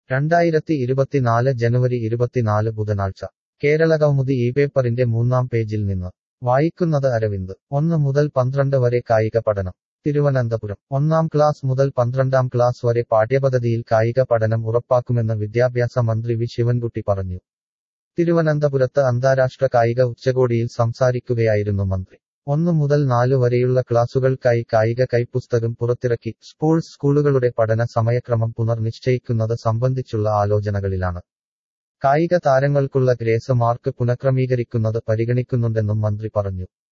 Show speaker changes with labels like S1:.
S1: രണ്ടായിരത്തി ഇരുപത്തിനാല് ജനുവരി ഇരുപത്തിനാല് ബുധനാഴ്ച കേരള കൗമുദി ഈ പേപ്പറിന്റെ മൂന്നാം പേജിൽ നിന്ന് വായിക്കുന്നത് അരവിന്ദ് ഒന്ന് മുതൽ പന്ത്രണ്ട് വരെ കായിക പഠനം തിരുവനന്തപുരം ഒന്നാം ക്ലാസ് മുതൽ പന്ത്രണ്ടാം ക്ലാസ് വരെ പാഠ്യപദ്ധതിയിൽ കായിക പഠനം ഉറപ്പാക്കുമെന്ന് വിദ്യാഭ്യാസ മന്ത്രി വി ശിവൻകുട്ടി പറഞ്ഞു തിരുവനന്തപുരത്ത് അന്താരാഷ്ട്ര കായിക ഉച്ചകോടിയിൽ സംസാരിക്കുകയായിരുന്നു മന്ത്രി ഒന്നു മുതൽ നാലു വരെയുള്ള ക്ലാസുകൾക്കായി കായിക കൈപ്പുസ്തകം പുറത്തിറക്കി സ്പോർട്സ് സ്കൂളുകളുടെ പഠന സമയക്രമം പുനർനിശ്ചയിക്കുന്നത് സംബന്ധിച്ചുള്ള ആലോചനകളിലാണ് കായിക താരങ്ങൾക്കുള്ള ഗ്രേസ് മാർക്ക് പുനഃക്രമീകരിക്കുന്നത് പരിഗണിക്കുന്നുണ്ടെന്നും മന്ത്രി പറഞ്ഞു